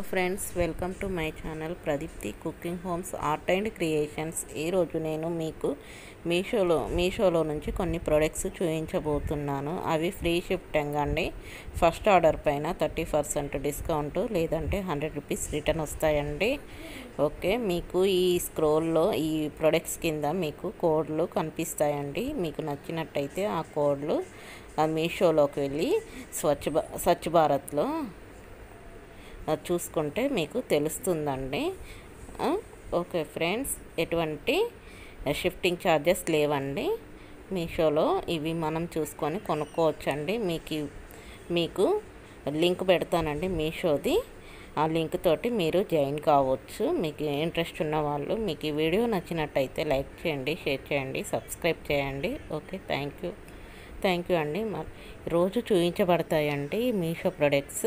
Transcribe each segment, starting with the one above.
friends welcome to my channel Pradeepthi cooking homes art and creations ఈరోజు నేను మీకు మీషోలో మీషోలో నుంచి కొన్ని ప్రొడక్ట్స్ చూపించబోతున్నాను అవి ఫ్రీ షిఫ్టింగ్ అండి ఫస్ట్ ఆర్డర్ పైన థర్టీ పర్సెంట్ డిస్కౌంట్ లేదంటే హండ్రెడ్ రూపీస్ రిటర్న్ వస్తాయండి ఓకే మీకు ఈ స్క్రోల్లో ఈ ప్రొడక్ట్స్ కింద మీకు కోడ్లు కనిపిస్తాయండి మీకు నచ్చినట్టయితే ఆ కోడ్లు ఆ మీషోలోకి వెళ్ళి స్వచ్ఛ భా స్వచ్ఛ భారత్లో అది చూసుకుంటే మీకు తెలుస్తుందండి ఆ, ఓకే ఫ్రెండ్స్ ఎటువంటి షిఫ్టింగ్ ఛార్జెస్ లేవండి మీషోలో ఇవి మనం చూసుకొని కొనుక్కోవచ్చండి మీకు ఇవ్- మీకు లింక్ పెడతానండి మీషోది ఆ లింక్ తోటి మీరు జాయిన్ కావచ్చు మీకు ఇంట్రెస్ట్ ఉన్న వాళ్ళు మీకు ఈ వీడియో నచ్చినట్టయితే లైక్ చేయండి షేర్ చేయండి సబ్స్క్రైబ్ చేయండి okay thank you thank you అండి మరి రోజు చూపించబడతాయండి Meesho products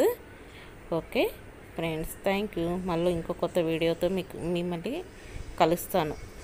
okay friends thank you మళ్ళీ ఇంకో కొత్త వీడియోతో మీకు మిమ్మల్ని కలుస్తాను